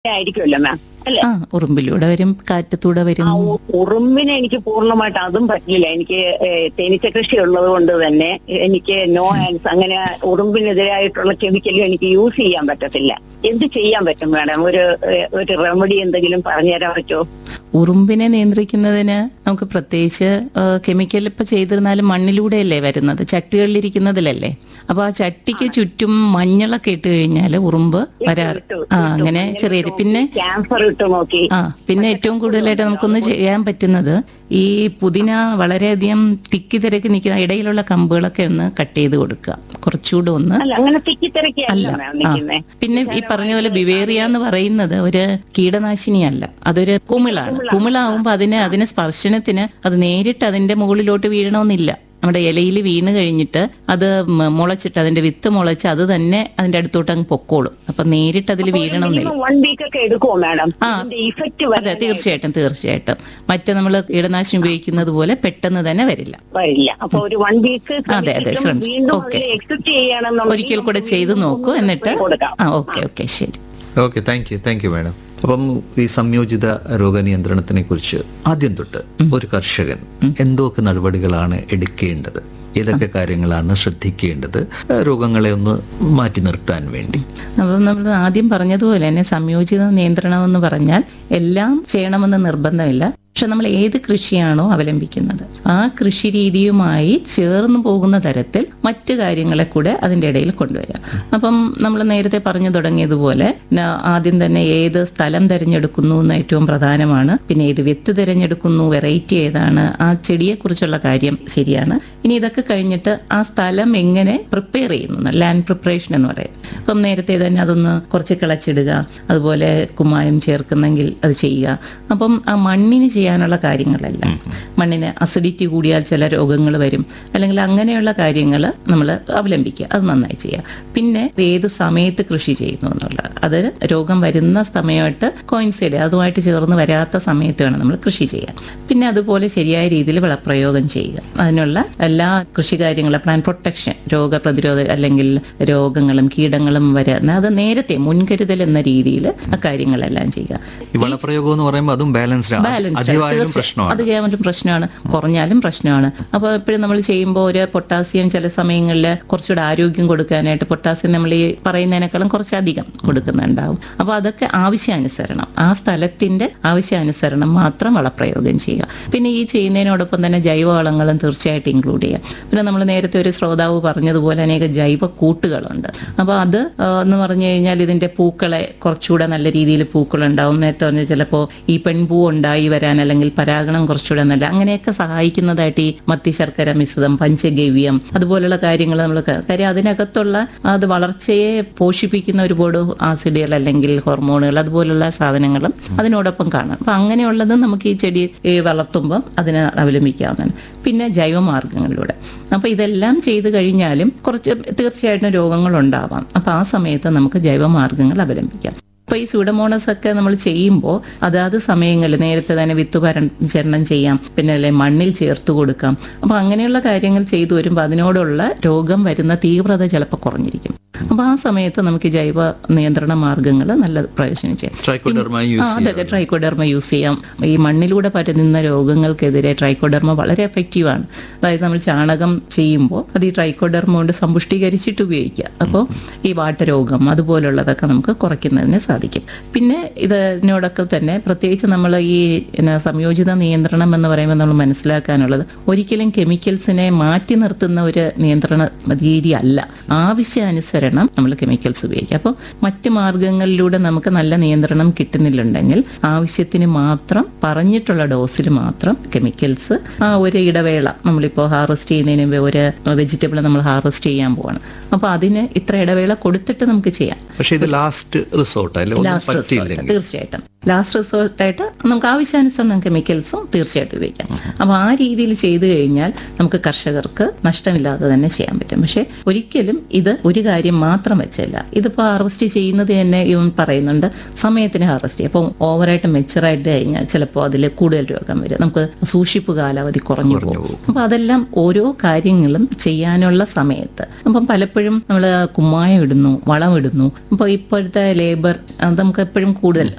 ആയിരിക്കുമല്ലോ മാം അല്ലെ ആ ഉറുമ്പിലൂടെ വരും കാറ്റത്തൂടെ വരും ആ ഉ- ഉറുമ്പിനെ എനിക്ക് പൂർണ്ണമായിട്ട് അതും പറ്റില്ല എനിക്ക് ഏഹ്, തേനീച്ച കൃഷി ഉള്ളത് കൊണ്ട് തന്നെ എനിക്ക് നോ ആൻസ് അങ്ങനെ ഉറുമ്പിനെതിരായിട്ടുള്ള കെമിക്കലും എനിക്ക് യൂസ് ചെയ്യാൻ പറ്റത്തില്ല എന്ത് ചെയ്യാൻ പറ്റും മാഡം ഒരു ഏഹ്, ഒരു റെമഡി എന്തെങ്കിലും പറഞ്ഞുതരാൻ പറ്റുമോ ഉറുമ്പിനെ നിയന്ത്രിക്കുന്നതിന് നമുക്ക് പ്രത്യേകിച്ച് കെമിക്കൽ ഇപ്പൊ ചെയ്തിരുന്നാലും മണ്ണിലൂടെയല്ലേ വരുന്നത് ചട്ടികളിലിരിക്കുന്നതിലല്ലേ അപ്പൊ ആ ചട്ടിക്ക് ചുറ്റും മഞ്ഞളൊക്കെ ഇട്ട് കഴിഞ്ഞാൽ ഉറുമ്പ് വരാറ് ഇട്ടു, ആ ഇട്ടു. അങ്ങനെ മഞ്ഞൾ ചെറിയ ഇട്ടു പിന്നെ നോക്കി, ക്യാൻസർ ഇട്ട് നോക്കി ആ പിന്നെ ഏറ്റവും കൂടുതലായിട്ട് നമുക്കൊന്ന് ചെയ്യാൻ പറ്റുന്നത് ഈ പുതിന വളരെയധികം തിക്കി തിരക്കി നിൽക്കുന്ന ഇടയിലുള്ള കമ്പുകളൊക്കെ ഒന്ന് കട്ട് ചെയ്ത് കൊടുക്കുക കുറച്ചുകൂടെ ഒന്ന് അല്ല അങ്ങനെ തിക്കിത്തിരക്കിയല്ല മാം ആ. നിൽക്കുന്നേ പിന്നെ ഈ പറഞ്ഞ പോലെ ബിവേറിയ എന്ന് പറയുന്നത് ഒരു കീടനാശിനിയല്ല അതൊരു കുമിളാണ് കുമിളാവുമ്പോ അതിന് അതിന് സ്പർശനത്തിന് അത് നേരിട്ട് അതിന്റെ മുകളിലോട്ട് വീഴണമെന്നില്ല നമ്മുടെ ഇലയിൽ വീണ് കഴിഞ്ഞിട്ട് അത് മ- മുളച്ചിട്ട് അതിന്റെ വിത്ത് മുളച്ച് അത് തന്നെ അതിന്റെ അടുത്തോട്ട് അങ്ങ് പൊക്കോളും അപ്പൊ നേരിട്ട് അതിൽ വീഴണമെന്നില്ല വൺ വീക്ക് ഒക്കെ എടുക്കുമോ മാഡം ആ. ഇതിന്റെ ഇഫക്റ്റ് അതെ തീർച്ചയായിട്ടും തീർച്ചയായിട്ടും മറ്റു നമ്മൾ കീടനാശിനി ഉപയോഗിക്കുന്നത് പോലെ പെട്ടെന്ന് തന്നെ വരില്ല വരില്ല അപ്പൊ ഒരു വൺ വീക്ക് അതെ, അതെ, ശ്രമിച്ചു. വീണ്ടും ഓക്കെ. എക്സെപ്റ്റ് ചെയ്യണമെന്നുണ്ടെങ്കിൽ ഒരിക്കൽ കൂടെ ചെയ്തു നോക്കൂ എന്നിട്ട് കൊടുക്കാം ആ ഓക്കെ ഓക്കെ ശരി okay thank you thank you madam അപ്പം ഈ സംയോജിത രോഗനിയന്ത്രണത്തിനെ കുറിച്ച് ആദ്യം തൊട്ട് ഒരു കർഷകൻ എന്തൊക്കെ നടപടികളാണ് എടുക്കേണ്ടത് ഏതൊക്കെ കാര്യങ്ങളാണ് ശ്രദ്ധിക്കേണ്ടത് ആ, രോഗങ്ങളെ ഒന്ന് മാറ്റി നിർത്താൻ വേണ്ടി അപ്പം നമ്മൾ ആദ്യം പറഞ്ഞതുപോലെ തന്നെ സംയോജിത നിയന്ത്രണം എന്ന് പറഞ്ഞാൽ എല്ലാം ചെയ്യണമെന്ന് നിർബന്ധമില്ല പക്ഷെ നമ്മൾ ഏത് കൃഷിയാണോ അവലംബിക്കുന്നത് ആ കൃഷി രീതിയുമായി ചേർന്ന് പോകുന്ന തരത്തിൽ മറ്റു കാര്യങ്ങളെ കൂടെ അതിൻ്റെ ഇടയിൽ കൊണ്ടുവരിക അപ്പം നമ്മൾ നേരത്തെ പറഞ്ഞു തുടങ്ങിയതുപോലെ ന- ആദ്യം തന്നെ ഏത് സ്ഥലം തിരഞ്ഞെടുക്കുന്നു എന്ന് ഏറ്റവും പ്രധാനമാണ് പിന്നെ ഏത് വിത്ത് തിരഞ്ഞെടുക്കുന്നു വെറൈറ്റി ഏതാണ് ആ ചെടിയെക്കുറിച്ചുള്ള കാര്യം ശരിയാണ് ഇനി ഇതൊക്കെ കഴിഞ്ഞിട്ട് ആ സ്ഥലം എങ്ങനെ പ്രിപ്പയർ ചെയ്യുന്നു ലാൻഡ് പ്രിപ്പറേഷൻ എന്ന് പറയുന്നത് അപ്പം നേരത്തെ തന്നെ അതൊന്ന് കുറച്ച് കിളച്ചിടുക അതുപോലെ കുമ്മായം ചേർക്കുന്നെങ്കിൽ അത് ചെയ്യുക അപ്പം ആ മണ്ണിന് ചെയ്യാനുള്ള കാര്യങ്ങളെല്ലാം മണ്ണിന് അസിഡിറ്റി കൂടിയാൽ ചില രോഗങ്ങൾ വരും അല്ലെങ്കിൽ അങ്ങനെയുള്ള കാര്യങ്ങൾ നമ്മൾ അവലംബിക്കുക അത് നന്നായി ചെയ്യുക പിന്നെ ഇത് ഏത് സമയത്ത് കൃഷി ചെയ്യുന്നു എന്നുള്ളത് അത് രോഗം വരുന്ന സമയമായിട്ട് കോയിൻസൈഡ് അതുമായിട്ട് ചേർന്ന് വരാത്ത സമയത്ത് വേണം നമ്മൾ കൃഷി ചെയ്യാൻ പിന്നെ അതുപോലെ ശരിയായ രീതിയിൽ വിളപ്രയോഗം ചെയ്യുക അതിനുള്ള എല്ലാ കൃഷി കാര്യങ്ങളും പ്ലാൻ പ്രൊട്ടക്ഷൻ രോഗപ്രതിരോധ അല്ലെങ്കിൽ രോഗങ്ങളും കീടങ്ങളും വരുന്ന അത് നേരത്തെ മുൻകരുതൽ എന്ന രീതിയിൽ ആ കാര്യങ്ങളെല്ലാം ചെയ്യുക ഈ വളപ്രയോഗം എന്ന് പറയുമ്പോൾ അതും ബാലൻസ്ഡ് ആണ് ബാലൻസ് അധികമായാലും പ്രശ്നമാണ് അത് കേവലം പ്രശ്നമാണ് കുറഞ്ഞാലും പ്രശ്നമാണ് അപ്പോൾ എപ്പോഴും നമ്മൾ ചെയ്യുമ്പോൾ ഒരു പൊട്ടാസ്യം ചില സമയങ്ങളിൽ കുറച്ചുകൂടെ ആരോഗ്യം കൊടുക്കാനായിട്ട് പൊട്ടാസ്യം നമ്മൾ ഈ പറയുന്നതിനേക്കാളും കുറച്ചധികം കൊടുക്കുന്നുണ്ടാവും അപ്പോൾ അതൊക്കെ ആവശ്യാനുസരണം ആ സ്ഥലത്തിന്റെ ആവശ്യാനുസരണം മാത്രം വളപ്രയോഗം ചെയ്യുക പിന്നെ ഈ ചെയ്യുന്നതിനോടൊപ്പം തന്നെ ജൈവവളങ്ങളും തീർച്ചയായിട്ടും ഇൻക്ലൂഡ് ചെയ്യുക പിന്നെ നമ്മൾ നേരത്തെ ഒരു ശ്രോതാവ് പറഞ്ഞതുപോലെ അനേക ജൈവ കൂട്ടുകളുണ്ട് അപ്പോൾ അത് ആ, എന്ന് പറഞ്ഞു കഴിഞ്ഞാൽ ഇതിന്റെ പൂക്കളെ കുറച്ചുകൂടെ നല്ല രീതിയിൽ പൂക്കളുണ്ടാവും നേരത്തെ പറഞ്ഞ ചിലപ്പോൾ ഈ പെൺപൂ ഉണ്ടായി വരാൻ അല്ലെങ്കിൽ പരാഗണം കുറച്ചുകൂടെ നല്ല അങ്ങനെയൊക്കെ സഹായിക്കുന്നതായിട്ട് ഈ മത്തി ശർക്കര മിശ്രിതം പഞ്ചഗവ്യം അതുപോലുള്ള കാര്യങ്ങൾ നമ്മൾ കാര്യം അതിനകത്തുള്ള അത് വളർച്ചയെ പോഷിപ്പിക്കുന്ന ഒരുപാട് ആസിഡുകൾ അല്ലെങ്കിൽ ഹോർമോണുകൾ അതുപോലുള്ള സാധനങ്ങളും അതിനോടൊപ്പം കാണാം അപ്പൊ അങ്ങനെയുള്ളത് നമുക്ക് ഈ ചെടി ഈ വളർത്തുമ്പം അതിനെ അവലംബിക്കാവുന്നതാണ് പിന്നെ ജൈവമാർഗങ്ങളിലൂടെ അപ്പൊ ഇതെല്ലാം ചെയ്തു കഴിഞ്ഞാലും കുറച്ച് തീർച്ചയായിട്ടും രോഗങ്ങൾ ഉണ്ടാവാം അപ്പൊ ആ സമയത്ത് നമുക്ക് ജൈവമാർഗങ്ങൾ അവലംബിക്കാം അപ്പൊ ഈ സൂഡമോണസ് ഒക്കെ നമ്മൾ ചെയ്യുമ്പോൾ അതാത് സമയങ്ങളിൽ നേരത്തെ തന്നെ വിത്ത് പരിചരണം ചെയ്യാം പിന്നെ അല്ലെ മണ്ണിൽ ചേർത്ത് കൊടുക്കാം അപ്പൊ അങ്ങനെയുള്ള കാര്യങ്ങൾ ചെയ്തു വരുമ്പോൾ അതിനോടുള്ള രോഗം വരുന്ന തീവ്രത ചിലപ്പോൾ കുറഞ്ഞിരിക്കും അപ്പൊ ആ സമയത്ത് നമുക്ക് ഈ ജൈവ നിയന്ത്രണ മാർഗങ്ങൾ നല്ല പ്രയോജനം ചെയ്യാം ട്രൈക്കോഡർമ ആ, യൂസ് അതൊക്കെ ട്രൈക്കോഡർമ യൂസ് ചെയ്യാം ഈ മണ്ണിലൂടെ പരന്നുന്ന രോഗങ്ങൾക്കെതിരെ ട്രൈക്കോഡർമ വളരെ എഫക്റ്റീവാണ് അതായത് നമ്മൾ ചാണകം ചെയ്യുമ്പോൾ അത് ഈ ട്രൈക്കോഡർമ കൊണ്ട് സമ്പുഷ്ടീകരിച്ചിട്ട് ഉപയോഗിക്കുക അപ്പോൾ ഈ വാട്ടരോഗം അതുപോലുള്ളതൊക്കെ നമുക്ക് കുറയ്ക്കുന്നതിന് സാധിക്കും പിന്നെ ഇതിനോടൊക്കെ തന്നെ പ്രത്യേകിച്ച് നമ്മൾ ഈ എന്നാ, സംയോജിത നിയന്ത്രണം എന്ന് പറയുമ്പോൾ നമ്മൾ മനസ്സിലാക്കാനുള്ളത് ഒരിക്കലും കെമിക്കൽസിനെ മാറ്റി നിർത്തുന്ന ഒരു നിയന്ത്രണ രീതി അല്ല ആവശ്യാനുസരണം നമ്മൾ കെമിക്കൽസ് ഉപയോഗിക്കുക അപ്പോൾ മറ്റ് മാർഗങ്ങളിലൂടെ നമുക്ക് നല്ല നിയന്ത്രണം കിട്ടുന്നില്ലുണ്ടെങ്കിൽ ആവശ്യത്തിന് മാത്രം പറഞ്ഞിട്ടുള്ള ഡോസിൽ മാത്രം കെമിക്കൽസ് ആ ഒരു ഇടവേള നമ്മളിപ്പോൾ ഹാർവെസ്റ്റ് ചെയ്യുന്നതിന് മുമ്പ് ഒരു വെജിറ്റബിൾ നമ്മൾ ഹാർവെസ്റ്റ് ചെയ്യാൻ പോവാണ് അപ്പോൾ അതിന് ഇത്ര ഇടവേള കൊടുത്തിട്ട് നമുക്ക് ചെയ്യാം പക്ഷെ ഇത് ലാസ്റ്റ് റിസോർട്ട് അല്ലെ ഒന്നും ലാസ്റ്റ് റിസോർട്ട് പറ്റിയില്ലെങ്കിൽ തീർച്ചയായിട്ടും ലാസ്റ്റ് റിസോർട്ടായിട്ട് നമുക്ക് ആവശ്യാനുസരണം കെമിക്കൽസും തീർച്ചയായിട്ടും ഉപയോഗിക്കാം അപ്പോൾ ആ രീതിയിൽ ചെയ്തു കഴിഞ്ഞാൽ നമുക്ക് കർഷകർക്ക് നഷ്ടമില്ലാതെ തന്നെ ചെയ്യാൻ പറ്റും പക്ഷെ ഒരിക്കലും ഇത് ഒരു കാര്യം മാത്രം വെച്ചല്ല ഇതിപ്പോൾ ഹാർവെസ്റ്റ് ചെയ്യുന്നത് തന്നെ ഇവൻ പറയുന്നുണ്ട് സമയത്തിന് ഹാർവെസ്റ്റ് ചെയ്യും അപ്പോൾ ഓവറായിട്ട് മെച്ചുറായിട്ട് കഴിഞ്ഞാൽ ചിലപ്പോൾ അതിൽ കൂടുതൽ രോഗം വരും നമുക്ക് സൂക്ഷിപ്പ് കാലാവധി കുറഞ്ഞു പോകും അപ്പോൾ അതെല്ലാം ഓരോ കാര്യങ്ങളും ചെയ്യാനുള്ള സമയത്ത് അപ്പം പലപ്പോഴും നമ്മൾ കുമ്മായം ഇടുന്നു വളം ഇടുന്നു അപ്പോൾ ഇപ്പോഴത്തെ ലേബർ അത് നമുക്ക് എപ്പോഴും കൂടുതൽ